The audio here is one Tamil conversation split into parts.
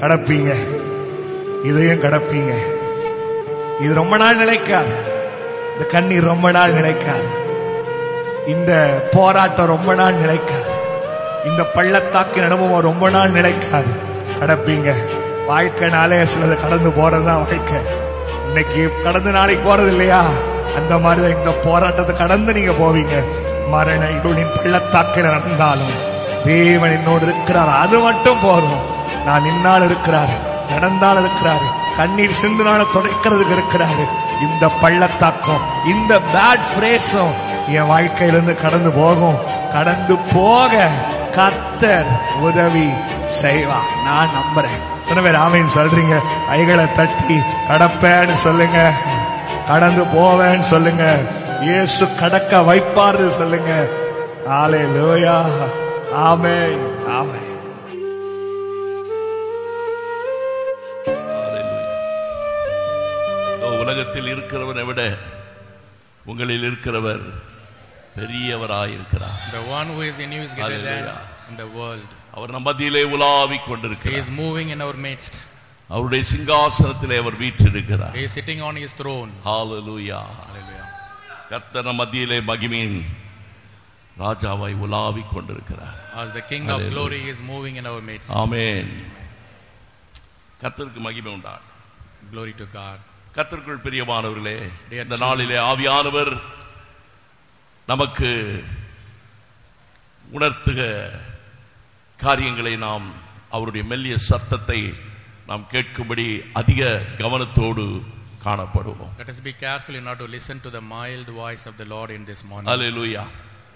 கடப்பீங்க இதையும் கடப்பீங்க இது ரொம்ப நாள் நிலைக்காது இந்த கண்ணீர் ரொம்ப நாள் நிலைக்காது இந்த போராட்டம் ரொம்ப நாள் நிலைக்காது இந்த பள்ளத்தாக்கின் அனுபவம் ரொம்ப நாள் நிலைக்காது கடப்பீங்க வாழ்க்கைனாலே சிலது கடந்து போறதுதான் வாழ்க்கை இன்னைக்கு கடந்து நாளைக்கு போறது இல்லையா அந்த மாதிரிதான் இந்த போராட்டத்தை கடந்து நீங்க போவீங்க மரண இருளின் பள்ளத்தாக்கில் நடந்தாலும் தேவன் என்னோடு இருக்கிறார் அது மட்டும் போதும் நான் நின்னால் இருக்கிறார் நடந்தால் இருக்கிறாரு கண்ணீர் சிந்துனால துடைக்கிறதுக்கு இருக்கிறாரு இந்த பள்ளத்தாக்கம் இந்த பேட் பிரேஸும் என் வாழ்க்கையிலிருந்து கடந்து போகும் கடந்து போக கத்தர் உதவி செய்வா நான் நம்புறேன் எத்தனை பேர் ஆமைன்னு சொல்றீங்க கைகளை தட்டி கடப்பேன்னு சொல்லுங்க கடந்து போவேன்னு சொல்லுங்க இயேசு கடக்க வைப்பாரு சொல்லுங்க ஆலே லோயா ஆமே ஆமே இதோ உலகத்தில் இருக்கிறவனை விட உங்களில் இருக்கிறவர் பெரியவராயிருக்கிறார் The one who is in you is greater than Hallelujah. in the world. அவர் நம் மத்தியிலே உலாவிக் He is கொண்டிருக்கிறார் moving in our midst. அவருடைய சிங்காசனத்திலே அவர் வீற்றிருக்கிறார் He is sitting on his throne. Hallelujah Hallelujah. கர்த்தர் நம் மத்தியிலே மகிமையின் ராஜாவாய் உலாவிக் கொண்டிருக்கிறார் As the King Hallelujah. of glory is moving in our midst. ஆமென் கர்த்தருக்கு மகிமை உண்டான் Glory to God. கர்த்தருக்குள் பிரியமானவர்களே Dear இந்த children. நாளிலே ஆவியானவர் நமக்கு உணர்த்துக காரியங்களை நாம் அவருடைய மெல்லிய சத்தத்தை நாம் கேட்கும்படி அதிக கவனத்தோடு காணப்படுவோம் Let us be careful in order to listen to the mild voice of the Lord in this morning. அல்லேலூயா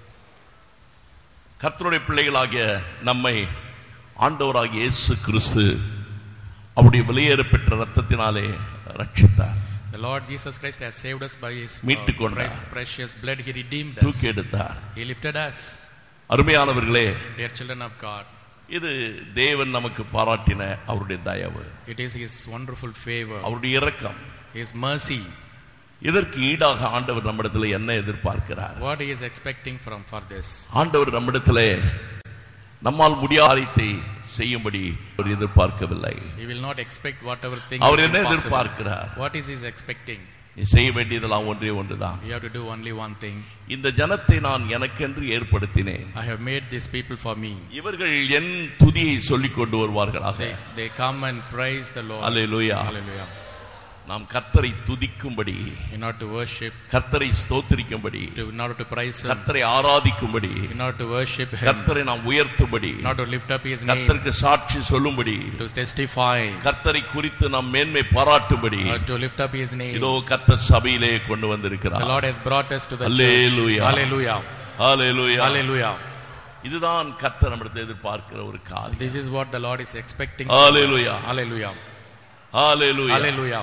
கர்த்தருடைய பிள்ளைகளாகிய நம்மை ஆண்டவராகிய இயேசு கிறிஸ்து அவருடைய வெளியேறப்பெற்ற ரத்தத்தினாலே ரட்சித்தார் The Lord Jesus Christ has saved us by his uh, மீட்டுக் கொண்டார். price- precious blood. He redeemed தூக்கி us. எடுத்தார் He lifted us. அருமையானவர்களே Dear children of God, இது தேவன் நமக்கு பாராட்டின அவருடைய தயவு it is his wonderful favor, அவருடைய இரக்கம் his mercy, இதற்கு ஈடாக ஆண்டவர் நம்மிடத்தில் என்ன எதிர்பார்க்கிறார் what he is expecting from for this. ஆண்டவர் நம்மிடத்திலே நம்மால் முடியாததை செய்யும்படி அவர் எதிர்பார்க்கவில்லை He will not expect whatever thing our is என்ன impossible. எதிர்பார்க்கிறார் What is he expecting? நீ செய்ய வேண்டியதெல்லாம் ஒன்றே ஒன்றுதான் You have to do only one thing. இந்த ஜனத்தை நான் எனக்கென்று ஏற்படுத்தினேன் I have made these people for me. இவர்கள் என் துதியை சொல்லிக் கொண்டு வருவார்களாக They, they come and praise the Lord. Hallelujah Hallelujah. நாம் கர்த்தரை துதிக்கும்படி In order to worship, கர்த்தரை ஸ்தோத்திரிக்கும்படி to, in order to praise Him, கர்த்தரை ஆராதிக்கும்படி in order to worship Him, கர்த்தரை நாம் உயர்த்தும்படி in order to lift up His name, கர்த்தருக்கு சாட்சி சொல்லும்படி to testify, கர்த்தரை குறித்து நாம் மேன்மை பாராட்டும்படி uh, to lift up His name. இதோ கர்த்தர் சபையிலே கொண்டு The வந்திருக்கிறார் Lord has brought us to the Hallelujah. church. Hallelujah. Hallelujah Hallelujah. இதுதான் கர்த்தர் நம்மிடத்தில் எதிர்பார்க்கிற ஒரு காரியம் This is what the Lord is expecting. Hallelujah. From us. Hallelujah. Hallelujah Hallelujah.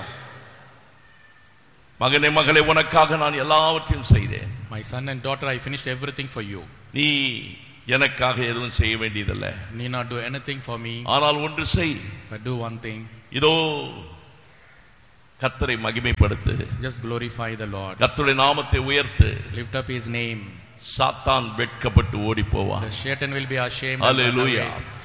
மகனே மகளே உனக்காக நான் எல்லாவற்றையும் செய்தேன் My son and daughter, I finished everything for you. நீ எனக்காக எதுவும் செய்ய வேண்டியதில்லை Need not do anything for me, ஆனால் ஒன்று செய் but do one thing. இதோ கர்த்தரை மகிமைப்படுத்து Just glorify the Lord. கர்த்தருடைய நாமத்தை உயர்த்து Lift up His name. சாத்தான் வெட்கப்பட்டு ஓடி போவான் The Satan will be ashamed. and run Hallelujah. away.